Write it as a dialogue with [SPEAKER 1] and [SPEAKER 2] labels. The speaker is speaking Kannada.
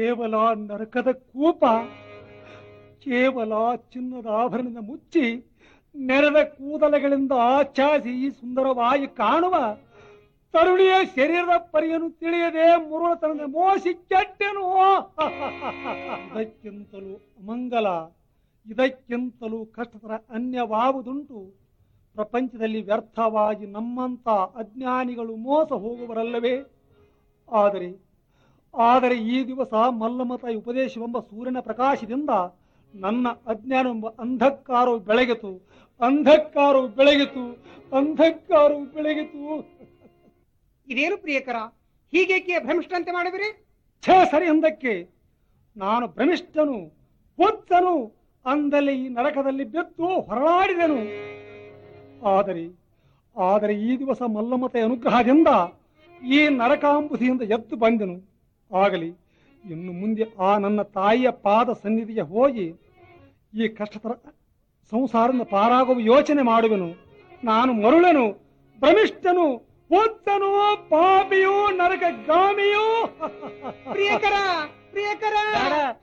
[SPEAKER 1] ಕೇವಲ ನರಕದ ಕೂಪ ಕೇವಲ ಚಿನ್ನದ ಆಭರಣದಿಂದ ಮುಚ್ಚಿ ನೆರೆದ ಕೂದಲಗಳಿಂದ ಆಚಾಸಿ ಈ ಸುಂದರವಾಗಿ ಕಾಣುವ ತರುಣಿಯ ಶರೀರದ ಪರಿಯನ್ನು ತಿಳಿಯದೆ ಮುರುಳತನದ ಮೋಸಿ ಕೆಟ್ಟೆನು ಇದಕ್ಕಿಂತಲೂ ಅಮಂಗಲ ಇದಕ್ಕಿಂತಲೂ ಕಷ್ಟತರ ಅನ್ಯವಾವುದುಂಟು ಪ್ರಪಂಚದಲ್ಲಿ ವ್ಯರ್ಥವಾಗಿ ನಮ್ಮಂತ ಅಜ್ಞಾನಿಗಳು ಮೋಸ ಹೋಗುವರಲ್ಲವೇ ಆದರೆ ಆದರೆ ಈ ದಿವಸ ಮಲ್ಲಮತ ಉಪದೇಶವೆಂಬ ಸೂರ್ಯನ ಪ್ರಕಾಶದಿಂದ ನನ್ನ ಅಜ್ಞಾನವೆಂಬ ಅಂಧಕಾರವು ಬೆಳಗಿತು ಅಂಧಕಾರವು ಬೆಳಗಿತು ಅಂಧಕಾರವು ಬೆಳಗಿತು
[SPEAKER 2] ಇದೇನು ಪ್ರಿಯಕರ ಹೀಗೇಕೆ ಭ್ರಮಿಷ್ಠಂತೆ ಮಾಡಿದ್ರಿ
[SPEAKER 1] ಛೇ ಸರಿ ಅಂದಕ್ಕೆ ನಾನು ಭ್ರಮಿಷ್ಠನು ಹುಚ್ಚನು ಅಂದಲ್ಲಿ ಈ ನರಕದಲ್ಲಿ ಬೆತ್ತು ಹೊರಳಾಡಿದೆನು ಆದರೆ ಆದರೆ ಈ ದಿವಸ ಮಲ್ಲಮತೆ ಅನುಗ್ರಹದಿಂದ ಈ ನರಕಾಂಬುದಿಯಿಂದ ಎದ್ದು ಬಂದೆನು ಆಗಲಿ ಇನ್ನು ಮುಂದೆ ಆ ನನ್ನ ತಾಯಿಯ ಪಾದ ಸನ್ನಿಧಿಗೆ ಹೋಗಿ ಈ ಕಷ್ಟತರ ಸಂಸಾರದಿಂದ ಪಾರಾಗುವ ಯೋಚನೆ ಮಾಡುವೆನು ನಾನು ಮರುಳನು ಭ್ರಮಿಷ್ಠನು ಹುಚ್ಚನು ಪಾಪಿಯೂ ನರಕ ಗಾಮಿಯೂ
[SPEAKER 2] ಪ್ರಿಯಕರ ಪ್ರಿಯಕರ
[SPEAKER 1] ಬೇಡ